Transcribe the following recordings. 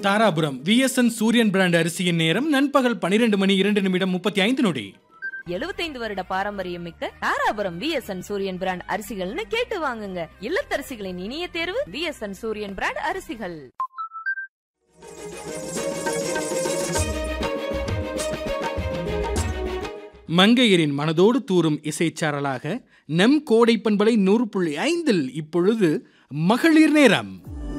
Dharapuram VSN Suriyan brand அரிசியின் நேரம் நண்பகல் பனிரெண்டு மணி இரண்டு நிமிடம் முப்பத்தி ஐந்து நொடி எழுபத்தைந்து வருட பாரம்பரியம் மிக்க தாராபுரம் விஎஸ்என் சூரியன் பிராண்ட் அரிசிகள்னு கேட்டு வாங்குங்க இல்லத்தரசிகளின் இனிய தேர்வு விஎஸ்என் சூரியன் பிராண்ட் அரிசிகள் மங்கையரின் மனதோடு தூறும் இசைச்சாரலாக நம் கோடை பண்பலை நூறு புள்ளி ஐந்தில் இப்பொழுது மகளிர் நேரம்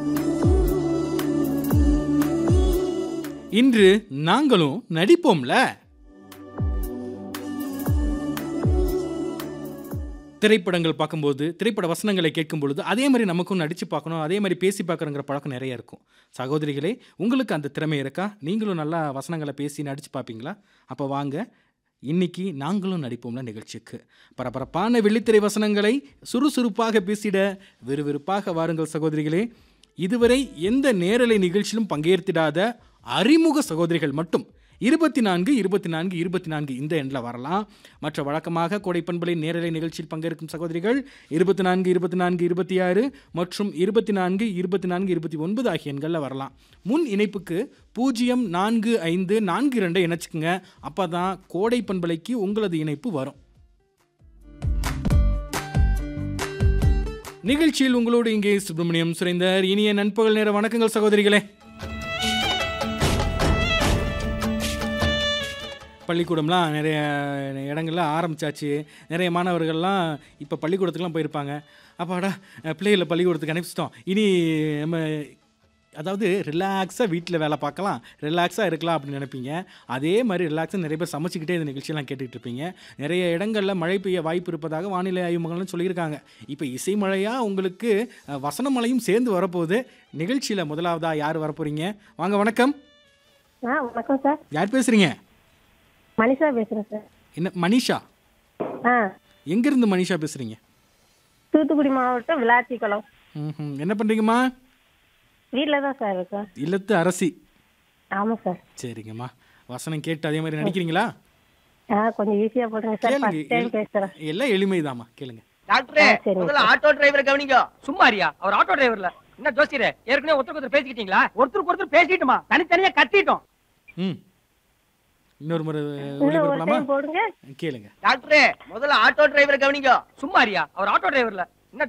இன்று நாங்களும் நடிப்போம்ல திரைப்படங்கள் பார்க்கும்போது திரைப்பட வசனங்களை கேட்கும் பொழுது அதே மாதிரி நமக்கும் நடித்து பார்க்கணும் அதே மாதிரி பேசி பார்க்குறங்கிற பழக்கம் நிறைய இருக்கும் சகோதரிகளே உங்களுக்கு அந்த திறமை இருக்கா நீங்களும் நல்லா வசனங்களை பேசி நடித்து பார்ப்பீங்களா அப்போ வாங்க இன்னைக்கு நாங்களும் நடிப்போம்ல நிகழ்ச்சிக்கு பரபரப்பான வெள்ளித்திரை வசனங்களை சுறுசுறுப்பாக பேசிட விறுவிறுப்பாக வாருங்கள் சகோதரிகளே இதுவரை எந்த நேரலை நிகழ்ச்சியிலும் பங்கேற்றிடாத அறிமுக சகோதரிகள் மட்டும் இருபத்தி நான்கு இருபத்தி நான்கு இருபத்தி நான்கு இந்த எண்ணில் வரலாம் மற்ற வழக்கமாக கோடைப்பண்பலை நேரலை நிகழ்ச்சியில் பங்கேற்கும் சகோதரிகள் இருபத்தி நான்கு இருபத்தி நான்கு இருபத்தி ஆறு மற்றும் இருபத்தி நான்கு இருபத்தி நான்கு இருபத்தி ஒன்பது ஆகிய எண்களில் வரலாம் முன் இணைப்புக்கு பூஜ்ஜியம் நான்கு ஐந்து நான்கு இரண்டை இணைச்சிக்கங்க அப்போ தான் கோடை பண்பலைக்கு உங்களது இணைப்பு வரும் நிகழ்ச்சியில் உங்களோடு இங்கே சுப்பிரமணியம் சுரேந்தர் இனிய நண்பகல் நேர வணக்கங்கள் சகோதரிகளே பள்ளிக்கூடம்லாம் நிறைய இடங்கள்ல ஆரம்பிச்சாச்சு நிறைய மாணவர்கள்லாம் இப்போ பள்ளிக்கூடத்துக்குலாம் போயிருப்பாங்க அப்பாடா பிள்ளைகளை பள்ளிக்கூடத்துக்கு அனுப்பிச்சிட்டோம் இனி நம்ம அதாவது ரிலாக்ஸாக வீட்டில் வேலை பார்க்கலாம் ரிலாக்ஸாக இருக்கலாம் அப்படின்னு நினைப்பீங்க அதே மாதிரி ரிலாக்ஸாக நிறைய பேர் சமைச்சிக்கிட்டே இந்த நிகழ்ச்சியெல்லாம் கேட்டுட்டு இருப்பீங்க நிறைய இடங்களில் மழை பெய்ய வாய்ப்பு இருப்பதாக வானிலை ஆய்வு மையம்லாம் சொல்லியிருக்காங்க இப்போ இசை மழையாக உங்களுக்கு அஹ், வசன மழையும் சேர்ந்து வரப்போகுது நிகழ்ச்சியில் முதலாவதாக யார் வரப்போறீங்க வாங்க வணக்கம் ஆ வணக்கம் சார் யார் பேசுகிறீங்க மனிஷா பேசுகிறேன் சார் என்ன மனிஷா ஆ எங்கேருந்து மனிஷா பேசுகிறீங்க தூத்துக்குடி மாவட்டம் விளாத்திக்குளம் ம் என்ன பண்ணுறீங்கம்மா வீட்டில் தான் சார் இருக்கேன் இல்லத்து அரசி ஆமாம் சார் சரிங்கம்மா வசனம் கேட்டு அதே மாதிரி நடிக்கிறீங்களா ஆ கொஞ்சம் ஈஸியாக போடுங்க சார் கேளுங்க ஃபஸ்ட் டைம் எல்- பேசுகிறேன் எல்லாம் எளிமைதாம்மா கேளுங்க டாக்டரே ஆ, சரிங்க முதல்ல ஆட்டோ டிரைவர் கவனிங்க சும்மாரியா அவர் ஆட்டோ டிரைவர்ல என்ன ஜோசியரே ஏற்கனவே ஒருத்தருக்கு ஒருத்தர் பேசிக்கிட்டீங்களா ஒருத்தருக்கு ஒருத்தர் பேசிட்டுமா தனித்தனியா கத்திட்டோம் ம் இன்னொரு முறை இன்னும் ஒரு ஒளிபரப்பலாமா டைம் போடுங்க கேளுங்க டாக்டரே முதல்ல ஆட்டோ டிரைவர் கவனிங்க சும்மாரியா அவர் ஆட்டோ டிரைவர்ல